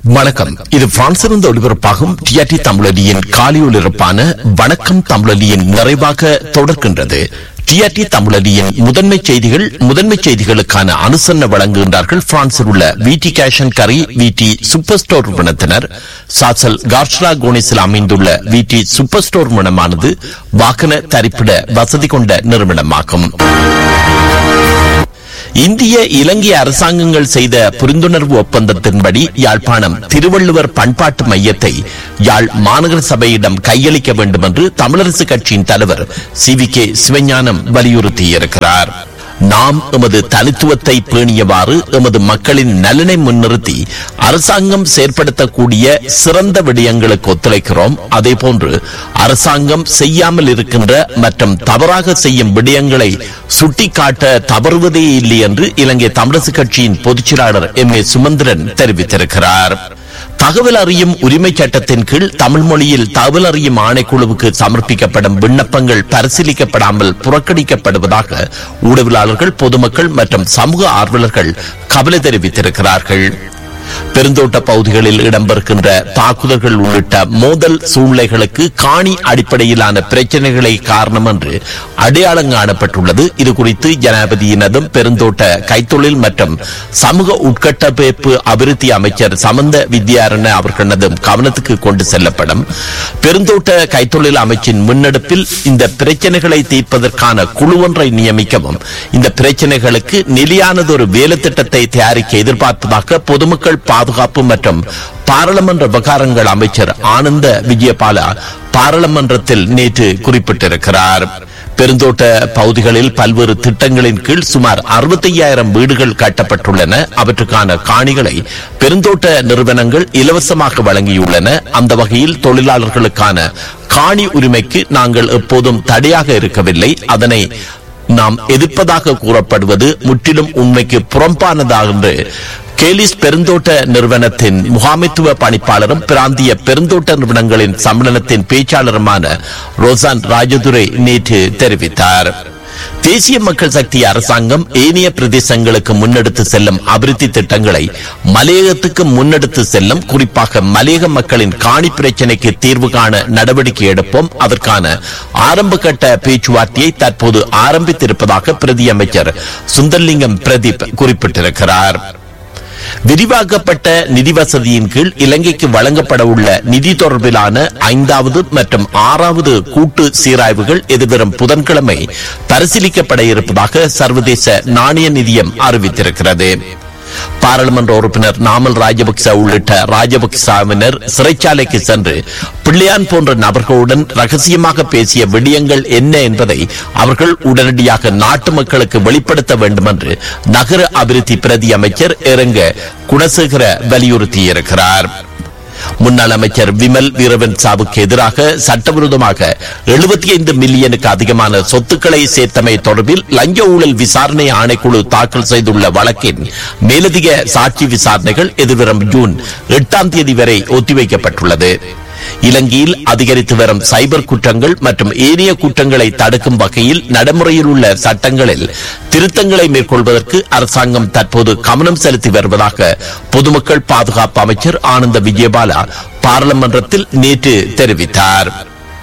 வணக்கம் இது பிரான்சிலிருந்து ஒளிபரப்பாகும் டிஆர்டி தமிழொலியின் காலியொலிபரப்பான வணக்கம் தமிழொலியின் நிறைவாக தொடர்கின்றது டிஆர்டி தமிழொலியின் முதன்மை செய்திகள் முதன்மை செய்திகளுக்கான அனுசரணை வழங்குகின்றார்கள் பிரான்சில் உள்ள விடி கேஷன் கரி விடி சூப்பர் ஸ்டோர் நிறுவனத்தினர் சாசல் கார்ஷ்லா கோனிஸில் அமைந்துள்ள விடி சூப்பர் ஸ்டோர் நிறுவனமானது வாகன தரிப்பிட வசதி கொண்ட நிறுவனமாகும் இந்திய இலங்கை அரசாங்கங்கள் செய்த புரிந்துணர்வு ஒப்பந்தத்தின்படி யாழ்ப்பாணம் திருவள்ளுவர் பண்பாட்டு மையத்தை யாழ் மாநகர சபையிடம் கையளிக்க வேண்டும் என்று தமிழரசு கட்சியின் தலைவர் சி வி கே சிவஞானம் வலியுறுத்தியிருக்கிறார் நாம் எமது தனித்துவத்தை பேணியவாறு எமது மக்களின் நலனை முன்னிறுத்தி அரசாங்கம் செயற்படுத்தக்கூடிய சிறந்த விடயங்களுக்கு ஒத்துழைக்கிறோம் அதேபோன்று அரசாங்கம் செய்யாமல் இருக்கின்ற மற்றும் தவறாக செய்யும் விடயங்களை சுட்டிக்காட்ட தவறுவதே இல்லை என்று இலங்கை தமிழரசு கட்சியின் பொதுச்செயலாளர் எம் ஏ சுமந்திரன் தெரிவித்திருக்கிறார் தகவல் அறியும் உரிமை சட்டத்தின் கீழ் தமிழ் மொழியில் தகவல் அறியும் ஆணைக்குழுவுக்கு சமர்ப்பிக்கப்படும் விண்ணப்பங்கள் பரிசீலிக்கப்படாமல் புறக்கணிக்கப்படுவதாக ஊடகவியலாளர்கள் பொதுமக்கள் மற்றும் சமூக ஆர்வலர்கள் கவலை தெரிவித்திருக்கிறார்கள் பெருந்தோட்ட பகுதிகளில் இடம்பெறுகின்ற தாக்குதல்கள் உள்ளிட்ட மோதல் சூழ்நிலைகளுக்கு காணி அடிப்படையிலான பிரச்சனைகளை காரணம் என்று அடையாளம் காணப்பட்டுள்ளது இது குறித்து ஜனாதிபதியினதும் பெருந்தோட்ட கைத்தொழில் மற்றும் சமூக உட்கட்டமைப்பு அபிவிருத்தி அமைச்சர் சமந்த வித்யாரண அவர்களதும் கவனத்துக்கு கொண்டு செல்லப்படும் பெருந்தோட்ட கைத்தொழில் அமைச்சின் முன்னெடுப்பில் இந்த பிரச்சனைகளை தீர்ப்பதற்கான குழு ஒன்றை நியமிக்கவும் இந்த பிரச்சனைகளுக்கு நிலையானதொரு வேலை திட்டத்தை தயாரிக்க எதிர்பார்ப்பதாக பொதுமக்கள் பாதுகாப்பு மற்றும் பாராளுமன்ற விவகாரங்கள் அமைச்சர் ஆனந்த விஜயபாலா பாராளுமன்றத்தில் நேற்று குறிப்பிட்டிருக்கிறார் பெருந்தோட்ட பகுதிகளில் பல்வேறு திட்டங்களின் கீழ் சுமார் அறுபத்தையாயிரம் வீடுகள் கட்டப்பட்டுள்ளன அவற்றுக்கான காணிகளை பெருந்தோட்ட நிறுவனங்கள் இலவசமாக வழங்கியுள்ளன அந்த வகையில் தொழிலாளர்களுக்கான காணி உரிமைக்கு நாங்கள் எப்போதும் தடையாக இருக்கவில்லை அதனை நாம் எதிர்ப்பதாக கூறப்படுவது முற்றிலும் உண்மைக்கு புறம்பானதாக என்று கேலிஸ் பெருந்தோட்ட நிறுவனத்தின் முகாமைத்துவ பணிப்பாளரும் பிராந்திய பெருந்தோட்ட நிறுவனங்களின் சம்மேளனத்தின் பேச்சாளருமான ரோசான் ராஜதுரை நேற்று தெரிவித்தார் தேசிய மக்கள் சக்தி அரசாங்கம் ஏனைய பிரதேசங்களுக்கு முன்னெடுத்து செல்லும் அபிவிருத்தி திட்டங்களை மலையகத்துக்கு முன்னெடுத்து செல்லும் குறிப்பாக மலையக மக்களின் காணி பிரச்சினைக்கு தீர்வு காண நடவடிக்கை எடுப்போம் அதற்கான ஆரம்ப கட்ட பேச்சுவார்த்தையை தற்போது ஆரம்பித்திருப்பதாக பிரதி அமைச்சர் சுந்தர்லிங்கம் பிரதீப் குறிப்பிட்டிருக்கிறார் விரிவாக்கப்பட்ட நிதி வசதியின் கீழ் இலங்கைக்கு வழங்கப்பட உள்ள நிதி தொடர்பிலான ஐந்தாவது மற்றும் ஆறாவது கூட்டு சீராய்வுகள் எதிர்வரும் புதன்கிழமை பரிசீலிக்கப்பட இருப்பதாக சர்வதேச நாணய நிதியம் அறிவித்திருக்கிறது பாராளுமன்ற உறுப்பினர் நாமல் ராஜபக்ச உள்ளிட்ட ராஜபக்சாவினர் சிறைச்சாலைக்கு சென்று பிள்ளையான் போன்ற நபர்களுடன் ரகசியமாக பேசிய விடயங்கள் என்ன என்பதை அவர்கள் உடனடியாக நாட்டு மக்களுக்கு வெளிப்படுத்த வேண்டும் என்று நகர அபிவிருத்தி பிரதி அமைச்சர் இறங்க குணசேகர வலியுறுத்தியிருக்கிறார் முன்னாள் அமைச்சர் விமல் வீரவன் சாவுக்கு எதிராக சட்டவிரோதமாக எழுபத்தி ஐந்து மில்லியனுக்கு அதிகமான சொத்துக்களை சேர்த்தமை தொடர்பில் லஞ்ச ஊழல் விசாரணை ஆணைக்குழு தாக்கல் செய்துள்ள வழக்கின் மேலதிக சாட்சி விசாரணைகள் எதிர்வரும் ஜூன் எட்டாம் தேதி வரை ஒத்திவைக்கப்பட்டுள்ளது இலங்கையில் அதிகரித்து வரும் சைபர் குற்றங்கள் மற்றும் ஏனைய குற்றங்களை தடுக்கும் வகையில் நடைமுறையில் உள்ள சட்டங்களில் திருத்தங்களை மேற்கொள்வதற்கு அரசாங்கம் தற்போது கவனம் செலுத்தி வருவதாக பொதுமக்கள் பாதுகாப்பு அமைச்சர் ஆனந்த விஜயபாலா பாராளுமன்றத்தில் நேற்று தெரிவித்தார்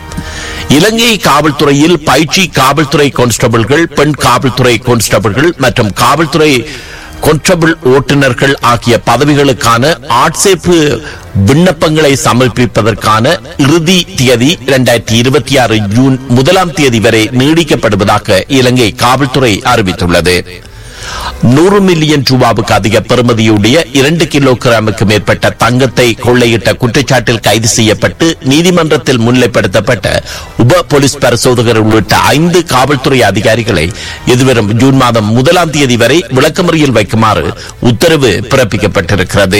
இலங்கை காவல்துறையில் பயிற்சி காவல்துறை கான்ஸ்டபிள்கள் பெண் காவல்துறை கான்ஸ்டபிள்கள் மற்றும் காவல்துறை கொன்ஸ்டபிள் ஓட்டுநர்கள் ஆகிய பதவிகளுக்கான ஆட்சேர்ப்பு விண்ணப்பங்களை சமர்ப்பிப்பதற்கான இறுதி தேதி இரண்டாயிரத்தி இருபத்தி ஆறு ஜூன் முதலாம் தேதி வரை நீடிக்கப்படுவதாக இலங்கை காவல்துறை அறிவித்துள்ளது நூறு மில்லியன் ரூபாவுக்கு அதிக பெறுமதியுடைய இரண்டு கிலோ கிராமுக்கு மேற்பட்ட தங்கத்தை கொள்ளையிட்ட குற்றச்சாட்டில் கைது செய்யப்பட்டு நீதிமன்றத்தில் முன்னிலைப்படுத்தப்பட்ட உப போலீஸ் பரிசோதகர் உள்ளிட்ட ஐந்து காவல்துறை அதிகாரிகளை எதிர்வரும் ஜூன் மாதம் முதலாம் தேதி வரை விளக்கமறியல் வைக்குமாறு உத்தரவு பிறப்பிக்கப்பட்டிருக்கிறது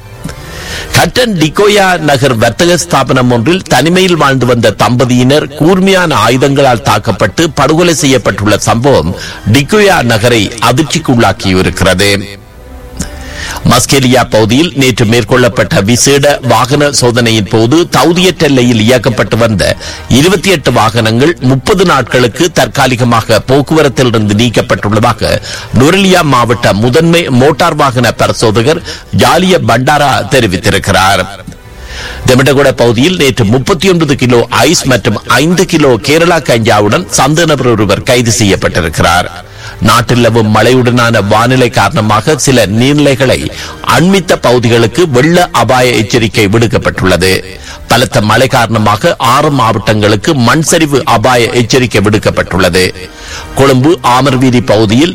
கட்டன் டிகோயா நகர் வர்த்தக ஸ்தாபனம் ஒன்றில் தனிமையில் வாழ்ந்து வந்த தம்பதியினர் கூர்மையான ஆயுதங்களால் தாக்கப்பட்டு படுகொலை செய்யப்பட்டுள்ள சம்பவம் டிகோயா நகரை அதிர்ச்சிக்குள்ளாக்கியிருக்கிறது மஸ்கெலியா பகுதியில் நேற்று மேற்கொள்ளப்பட்ட விசேட வாகன சோதனையின் போது தௌதியற்ற எல்லையில் இயக்கப்பட்டு வந்த இருபத்தி எட்டு வாகனங்கள் முப்பது நாட்களுக்கு தற்காலிகமாக போக்குவரத்திலிருந்து நீக்கப்பட்டுள்ளதாக நுரலியா மாவட்ட முதன்மை மோட்டார் வாகன பரிசோதகர் ஜாலிய பண்டாரா தெரிவித்திருக்கிறார் தெமட்டகுட பகுதியில் நேற்று முப்பத்தி ஒன்பது கிலோ ஐஸ் மற்றும் ஐந்து கிலோ கேரளா கஞ்சாவுடன் சந்த நபர் ஒருவர் கைது செய்யப்பட்டிருக்கிறார் நாட்டில் நிலவும் மழையுடனான வானிலை காரணமாக சில நீர்நிலைகளை அண்மித்த பகுதிகளுக்கு வெள்ள அபாய எச்சரிக்கை விடுக்கப்பட்டுள்ளது பலத்த மழை காரணமாக ஆறு மாவட்டங்களுக்கு மண் சரிவு அபாய எச்சரிக்கை விடுக்கப்பட்டுள்ளது கொழும்பு ஆமர்வீதி பகுதியில்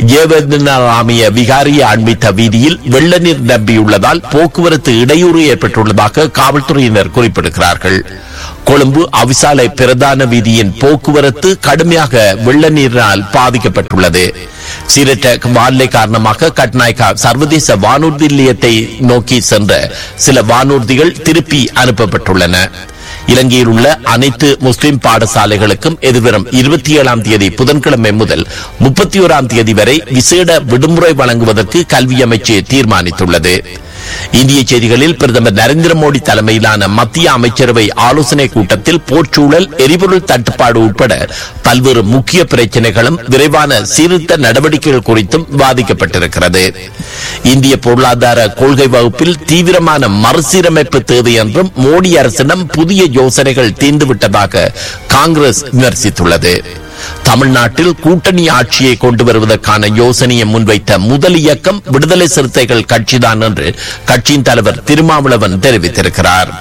ஏவதனாமிய விகாரிய அண்மித்த வீதியில் வெள்ள நீர் நம்பியுள்ளதால் போக்குவரத்து இடையூறு ஏற்பட்டுள்ளதாக காவல்துறையினர் குறிப்பிடுகிறார்கள் கொழும்பு அவிசாலை பிரதான வீதியின் போக்குவரத்து கடுமையாக வெள்ள நீரினால் பாதிக்கப்பட்டுள்ளது சீரற்ற வானிலை காரணமாக கட்நாயக்கா சர்வதேச வானூர்தி நிலையத்தை நோக்கி சென்ற சில வானூர்திகள் திருப்பி அனுப்பப்பட்டுள்ளன இலங்கையில் உள்ள அனைத்து முஸ்லிம் பாடசாலைகளுக்கும் எதிர்வரும் இருபத்தி ஏழாம் தேதி புதன்கிழமை முதல் முப்பத்தி ஓராம் தேதி வரை விசேட விடுமுறை வழங்குவதற்கு கல்வி அமைச்சு தீர்மானித்துள்ளது இந்திய செய்திகளில் பிரதமர் நரேந்திர மோடி தலைமையிலான மத்திய அமைச்சரவை ஆலோசனை கூட்டத்தில் போர்ச்சூழல் எரிபொருள் தட்டுப்பாடு உட்பட பல்வேறு முக்கிய பிரச்சனைகளும் விரைவான சீர்திருத்த நடவடிக்கைகள் குறித்தும் விவாதிக்கப்பட்டிருக்கிறது இந்திய பொருளாதார கொள்கை வகுப்பில் தீவிரமான மறுசீரமைப்பு தேவை என்றும் மோடி அரசிடம் புதிய யோசனைகள் தீர்ந்துவிட்டதாக காங்கிரஸ் விமர்சித்துள்ளது தமிழ்நாட்டில் கூட்டணி ஆட்சியை கொண்டு வருவதற்கான யோசனையை முன்வைத்த முதல் இயக்கம் விடுதலை சிறுத்தைகள் கட்சிதான் என்று கட்சியின் தலைவர் திருமாவளவன் தெரிவித்திருக்கிறார்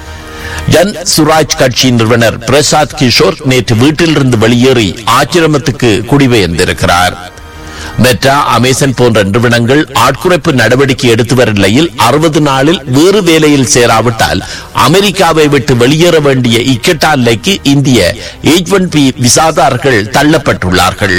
ஜன் சுராஜ் கட்சியின் நிறுவனர் பிரசாத் கிஷோர் நேற்று வீட்டிலிருந்து வெளியேறி ஆச்சிரமத்துக்கு குடிபெயர்ந்திருக்கிறார் மெட்ரா அமேசன் போன்ற நிறுவனங்கள் ஆட்குறைப்பு நடவடிக்கை எடுத்து வரும் நிலையில் அறுபது நாளில் வேறு வேலையில் சேராவிட்டால் அமெரிக்காவை விட்டு வெளியேற வேண்டிய இக்கட்டா நிலைக்கு இந்திய எயிட் ஒன் பி விசாதாரர்கள் தள்ளப்பட்டுள்ளார்கள்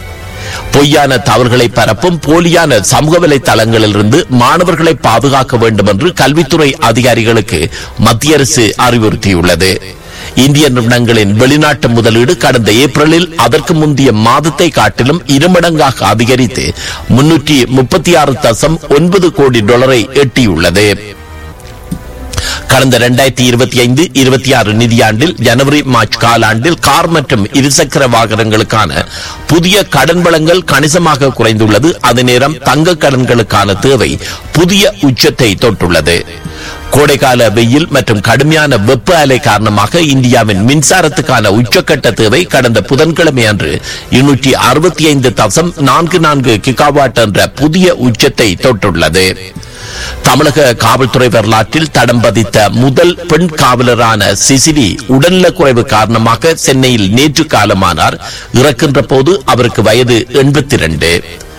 பொய்யான தவறுகளை பரப்பும் போலியான சமூக வலைதளங்களிலிருந்து மாணவர்களை பாதுகாக்க வேண்டும் என்று கல்வித்துறை அதிகாரிகளுக்கு மத்திய அரசு அறிவுறுத்தியுள்ளது இந்திய நிறுவனங்களின் வெளிநாட்டு முதலீடு கடந்த ஏப்ரலில் அதற்கு முந்தைய மாதத்தை காட்டிலும் இருமடங்காக அதிகரித்து முன்னூற்றி முப்பத்தி ஆறு தசம் ஒன்பது கோடி டாலரை எட்டியுள்ளது கடந்த இரண்டாயிரத்தி இருபத்தி ஐந்து இருபத்தி ஆறு நிதியாண்டில் ஜனவரி மார்ச் காலாண்டில் கார் மற்றும் இருசக்கர வாகனங்களுக்கான புதிய கடன் வளங்கள் கணிசமாக குறைந்துள்ளது அதே நேரம் தங்க கடன்களுக்கான தேவை புதிய உச்சத்தை தொட்டுள்ளது கோடைகால வெயில் மற்றும் கடுமையான வெப்ப அலை காரணமாக இந்தியாவின் மின்சாரத்துக்கான உச்சக்கட்ட தேவை கடந்த புதன்கிழமை அன்று இருநூற்றி அறுபத்தி ஐந்து தசம் நான்கு நான்கு கிகாவாட் என்ற புதிய உச்சத்தை தொட்டுள்ளது தமிழக காவல்துறை வரலாற்றில் தடம் பதித்த முதல் பெண் காவலரான சிசிலி உடல்நலக்குறைவு காரணமாக சென்னையில் நேற்று காலமானார் இறக்கின்ற போது அவருக்கு வயது எண்பத்தி இரண்டு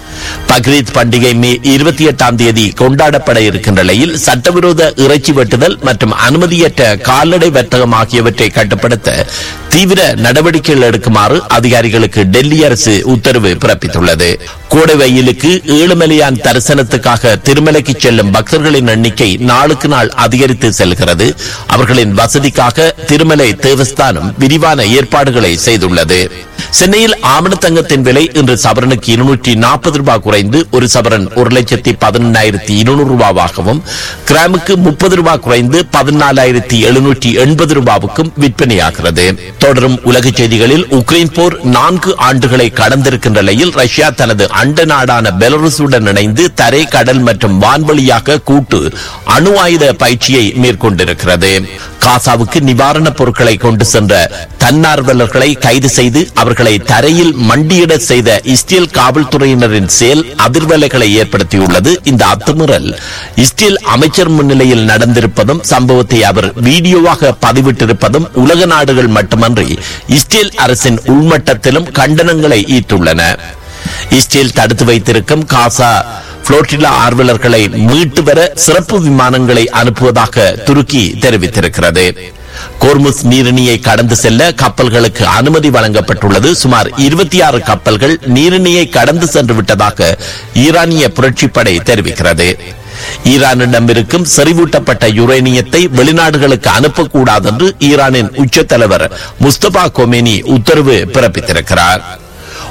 பக்ரீத் பண்டிகை மே இருபத்தி எட்டாம் தேதி கொண்டாடப்பட இருக்கின்ற நிலையில் சட்டவிரோத இறைச்சி வெட்டுதல் மற்றும் அனுமதியற்ற கால்நடை வர்த்தகம் ஆகியவற்றை கட்டுப்படுத்த தீவிர நடவடிக்கைகள் எடுக்குமாறு அதிகாரிகளுக்கு டெல்லி அரசு உத்தரவு பிறப்பித்துள்ளது கோடை வெயிலுக்கு ஏழுமலையான் தரிசனத்துக்காக திருமலைக்கு செல்லும் பக்தர்களின் எண்ணிக்கை நாளுக்கு நாள் அதிகரித்து செல்கிறது அவர்களின் வசதிக்காக திருமலை தேவஸ்தானம் விரிவான ஏற்பாடுகளை செய்துள்ளது சென்னையில் ஆமணத்தங்கத்தின் விலை இன்று சவரனுக்கு இருநூற்றி நாற்பது ரூபாய் குறைந்து ஒரு சவரன் ஒரு லட்சத்தி பதினெண்ணாயிரத்தி இருநூறு ரூபாவாகவும் கிராமுக்கு முப்பது ரூபாய் குறைந்து பதினாலாயிரத்தி எழுநூற்றி எண்பது ரூபாவுக்கும் விற்பனையாகிறது தொடரும் உலக செய்திகளில் உக்ரைன் போர் நான்கு ஆண்டுகளை கடந்திருக்கின்ற நிலையில் ரஷ்யா தனது அண்ட நாடான பெலருசுடன் இணைந்து தரை கடல் மற்றும் வான்வழியாக கூட்டு அணு ஆயுத பயிற்சியை மேற்கொண்டிருக்கிறது காசாவுக்கு நிவாரணப் பொருட்களை கொண்டு சென்ற தன்னார்வலர்களை கைது செய்து அவர்களை தரையில் மண்டியிட செய்த இஸ்ரேல் காவல்துறையினரின் செயல் அதிர்வலைகளை ஏற்படுத்தியுள்ளது இந்த அத்துமீறல் இஸ்ரேல் அமைச்சர் முன்னிலையில் நடந்திருப்பதும் சம்பவத்தை அவர் வீடியோவாக பதிவிட்டிருப்பதும் உலக நாடுகள் மட்டுமன்றி இஸ்ரேல் அரசின் உள்மட்டத்திலும் கண்டனங்களை ஈர்த்துள்ளன இஸ்ரேல் தடுத்து வைத்திருக்கும் காசா புளோட்டிலா ஆர்வலர்களை மீட்டு வர சிறப்பு விமானங்களை அனுப்புவதாக துருக்கி தெரிவித்திருக்கிறது கோர்முஸ் நீரிணியை கடந்து செல்ல கப்பல்களுக்கு அனுமதி வழங்கப்பட்டுள்ளது சுமார் இருபத்தி ஆறு கப்பல்கள் நீரிணியை கடந்து சென்று விட்டதாக ஈரானிய புரட்சிப்படை தெரிவிக்கிறது ஈரானிடம் இருக்கும் செறிவூட்டப்பட்ட யுரேனியத்தை வெளிநாடுகளுக்கு அனுப்பக்கூடாது என்று ஈரானின் உச்ச தலைவர் முஸ்தபா கொமேனி உத்தரவு பிறப்பித்திருக்கிறார்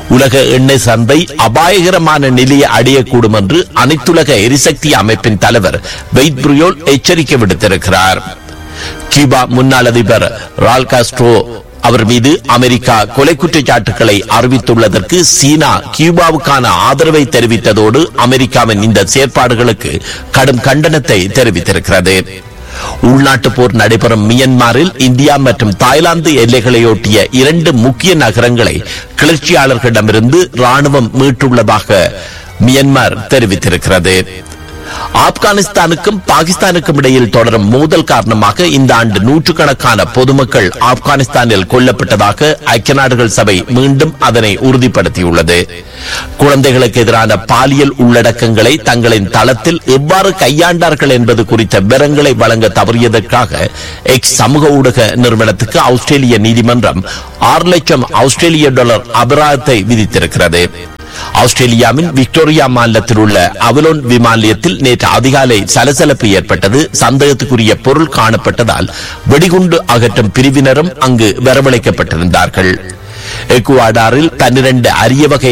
உலக எண்ணெய் சந்தை அபாயகரமான நிலையை அடையக்கூடும் என்று அனைத்துலக எரிசக்தி அமைப்பின் தலைவர் வெய்த் புரியோல் எச்சரிக்கை விடுத்திருக்கிறார் கியூபா முன்னாள் அதிபர் ரால் காஸ்ட்ரோ அவர் மீது அமெரிக்கா கொலை குற்றச்சாட்டுகளை அறிவித்துள்ளதற்கு சீனா கியூபாவுக்கான ஆதரவை தெரிவித்ததோடு அமெரிக்காவின் இந்த செயற்பாடுகளுக்கு கடும் கண்டனத்தை தெரிவித்திருக்கிறது உள்நாட்டு போர் நடைபெறும் மியன்மாரில் இந்தியா மற்றும் தாய்லாந்து எல்லைகளையொட்டிய இரண்டு முக்கிய நகரங்களை கிளர்ச்சியாளர்களிடமிருந்து ராணுவம் மீட்டுள்ளதாக மியன்மார் தெரிவித்திருக்கிறது ஆப்கானிஸ்தானுக்கும் பாகிஸ்தானுக்கும் இடையில் தொடரும் மோதல் காரணமாக இந்த ஆண்டு நூற்றுக்கணக்கான பொதுமக்கள் ஆப்கானிஸ்தானில் கொல்லப்பட்டதாக ஐக்கிய நாடுகள் சபை மீண்டும் அதனை உறுதிப்படுத்தியுள்ளது குழந்தைகளுக்கு எதிரான பாலியல் உள்ளடக்கங்களை தங்களின் தளத்தில் எவ்வாறு கையாண்டார்கள் என்பது குறித்த விவரங்களை வழங்க தவறியதற்காக எக்ஸ் சமூக ஊடக நிறுவனத்துக்கு ஆஸ்திரேலிய நீதிமன்றம் ஆறு லட்சம் ஆஸ்திரேலிய டாலர் அபராதத்தை விதித்திருக்கிறது ஆஸ்திரேலியாவின் விக்டோரியா மாநிலத்தில் உள்ள அவலோன் விமான நிலையத்தில் நேற்று அதிகாலை சலசலப்பு ஏற்பட்டது சந்தேகத்துக்குரிய பொருள் காணப்பட்டதால் வெடிகுண்டு அகற்றும் பிரிவினரும் அங்கு வரவழைக்கப்பட்டிருந்தார்கள் எக்குவாடாரில் பன்னிரண்டு அரிய வகை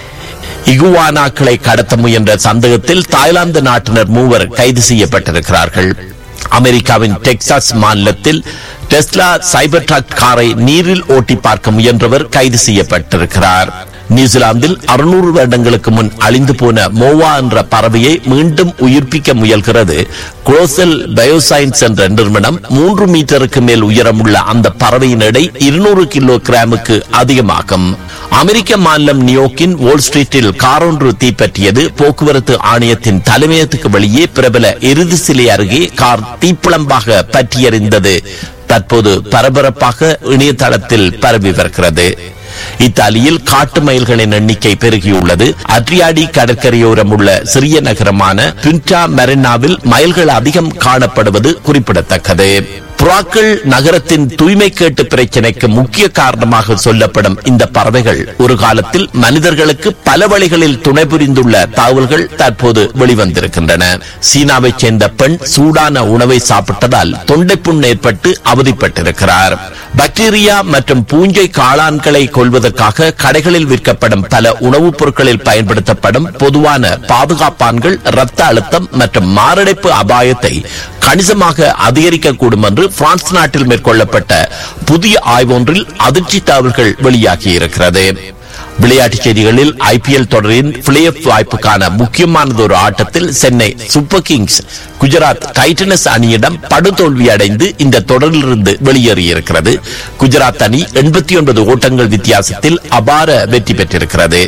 இகுவானாக்களை கடத்த முயன்ற சந்தேகத்தில் தாய்லாந்து நாட்டினர் மூவர் கைது செய்யப்பட்டிருக்கிறார்கள் அமெரிக்காவின் டெக்சாஸ் மாநிலத்தில் டெஸ்லா சைபர் ட்ரக் காரை நீரில் ஓட்டி பார்க்க முயன்றவர் கைது செய்யப்பட்டிருக்கிறார் நியூசிலாந்தில் அறுநூறு வருடங்களுக்கு முன் அழிந்து போன மோவா என்ற பறவையை மீண்டும் உயிர்ப்பிக்க முயல்கிறது குளோசல் பயோசைன்ஸ் என்ற நிறுவனம் மூன்று மீட்டருக்கு மேல் உயரமுள்ள அந்த பறவையின் எடை இருநூறு கிலோ கிராமுக்கு அதிகமாகும் அமெரிக்க மாநிலம் நியோக்கின் வால் ஸ்ட்ரீட்டில் கார் ஒன்று தீப்பற்றியது போக்குவரத்து ஆணையத்தின் தலைமையகத்துக்கு வெளியே பிரபல எருது சிலை அருகே கார் தீப்பிழம்பாக பற்றியறிந்தது தற்போது பரபரப்பாக இணையதளத்தில் பரவி வருகிறது இத்தாலியில் காட்டு மயில்களின் எண்ணிக்கை பெருகியுள்ளது அட்ரியாடி கடற்கரையோரம் உள்ள சிறிய நகரமான பின்டா மெரினாவில் மயில்கள் அதிகம் காணப்படுவது குறிப்பிடத்தக்கது புறாக்கள் நகரத்தின் தூய்மை கேட்டு பிரச்சினைக்கு முக்கிய காரணமாக சொல்லப்படும் இந்த பறவைகள் ஒரு காலத்தில் மனிதர்களுக்கு பல வழிகளில் துணை புரிந்துள்ள தகவல்கள் தற்போது வெளிவந்திருக்கின்றன சீனாவைச் சேர்ந்த பெண் சூடான உணவை சாப்பிட்டதால் தொண்டைப்புண் ஏற்பட்டு அவதிப்பட்டிருக்கிறார் பாக்டீரியா மற்றும் பூஞ்சை காளான்களை கொள்வதற்காக கடைகளில் விற்கப்படும் பல உணவுப் பொருட்களில் பயன்படுத்தப்படும் பொதுவான பாதுகாப்பான்கள் இரத்த அழுத்தம் மற்றும் மாரடைப்பு அபாயத்தை கணிசமாக அதிகரிக்கக்கூடும் என்று பிரான்ஸ் நாட்டில் மேற்கொள்ளப்பட்ட புதிய ஆய்வொன்றில் அதிர்ச்சி தகவல்கள் வெளியாகியிருக்கிறது விளையாட்டுச் செய்திகளில் ஐபிஎல் தொடரின் பிளே ஆஃப் வாய்ப்புக்கான முக்கியமானது ஒரு ஆட்டத்தில் Chennai super kings Gujarat titans அணியிடம் படுதோல்வி அடைந்து இந்த தொடரிலிருந்து வெளியேறியிருக்கிறது குஜராத் அணி எண்பத்தி ஒன்பது ஓட்டங்கள் வித்தியாசத்தில் அபார வெற்றி பெற்றிருக்கிறது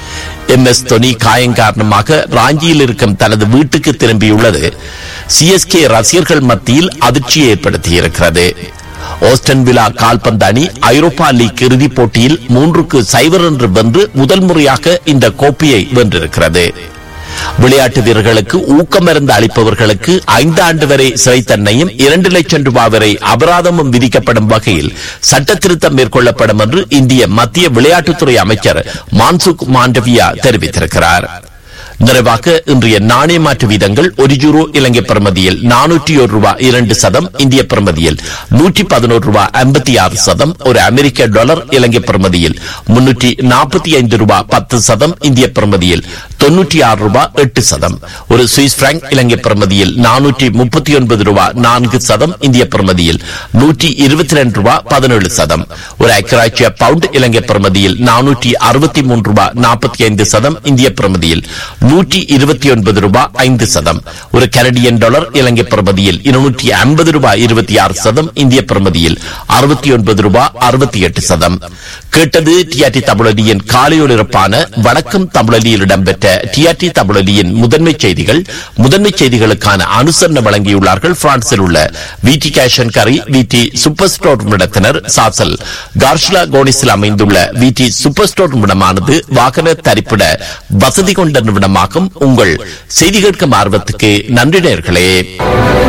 எம் எஸ் தோனி காயம் காரணமாக ராஞ்சியில் இருக்கும் தனது வீட்டுக்கு திரும்பியுள்ளது சிஎஸ்கே ரசிகர்கள் மத்தியில் அதிர்ச்சியை ஏற்படுத்தியிருக்கிறது ஓஸ்டன் விழா கால்பந்து அணி ஐரோப்பா லீக் இறுதிப் போட்டியில் மூன்றுக்கு சைவர் என்று வென்று முதல் முறையாக இந்த கோப்பையை வென்றிருக்கிறது விளையாட்டு வீரர்களுக்கு ஊக்கமருந்து அளிப்பவர்களுக்கு ஐந்து ஆண்டு வரை சிறை தண்டனையும் இரண்டு லட்சம் ரூபாய் வரை அபராதமும் விதிக்கப்படும் வகையில் சட்ட திருத்தம் மேற்கொள்ளப்படும் என்று இந்திய மத்திய விளையாட்டுத்துறை அமைச்சர் மான்சுக் மாண்டவியா தெரிவித்திருக்கிறார் நிறைவாக இன்றைய நாணய மாற்று வீதங்கள் ஒரு யூரோ இலங்கை பிரமதியில் நானூற்றி ஒரு ரூபாய் இரண்டு சதம் இந்திய பிரமதியில் நூற்றி பதினோரு ரூபாய் ஐம்பத்தி ஆறு சதம் ஒரு அமெரிக்க டாலர் இலங்கை பிரமதியில் முன்னூற்றி நாற்பத்தி ஐந்து ரூபாய் பத்து சதம் இந்திய பிரமதியில் தொன்னூற்றி ஆறு ரூபாய் எட்டு சதம் ஒரு சுவிஸ் பிராங்க் இலங்கை பிரமதியில் நானூற்றி முப்பத்தி ஒன்பது ரூபாய் நான்கு சதம் இந்திய பிரமதியில் நூற்றி இருபத்தி ரெண்டு ரூபாய் பதினேழு சதம் ஒரு ஐக்கராட்சிய பவுண்ட் இலங்கை பிரமதியில் நானூற்றி அறுபத்தி மூன்று ரூபாய் நாற்பத்தி ஐந்து சதம் இந்திய பிரமதியில் நூற்றி இருபத்தி ஒன்பது ரூபாய் ஐந்து சதம் ஒரு கனடியன் டாலர் இலங்கை பிரமதியில் இருநூற்றி ஐம்பது ரூபாய் இருபத்தி ஆறு சதம் இந்திய பிரமதியில் அறுபத்தி ஒன்பது ரூபாய் அறுபத்தி எட்டு சதம் கேட்டது டிஆர்டி தமிழொலியின் காலையொலிரப்பான வணக்கம் தமிழொலியில் இடம்பெற்ற டிஆர்டி தமிழொலியின் முதன்மை செய்திகள் முதன்மை செய்திகளுக்கான அனுசரணை வழங்கியுள்ளார்கள் பிரான்சில் உள்ள விடி கேஷன் கரி விடி சூப்பர் ஸ்டோர் நிறுவனத்தினர் சாசல் கார்ஷ்லா கோனிஸில் அமைந்துள்ள விடி சூப்பர் ஸ்டோர் நிறுவனமானது வாகன தரிப்பிட வசதி கொண்ட நிறுவனமாகும் உங்கள் செய்தி கேட்கும் ஆர்வத்துக்கு நன்றி நேர்களே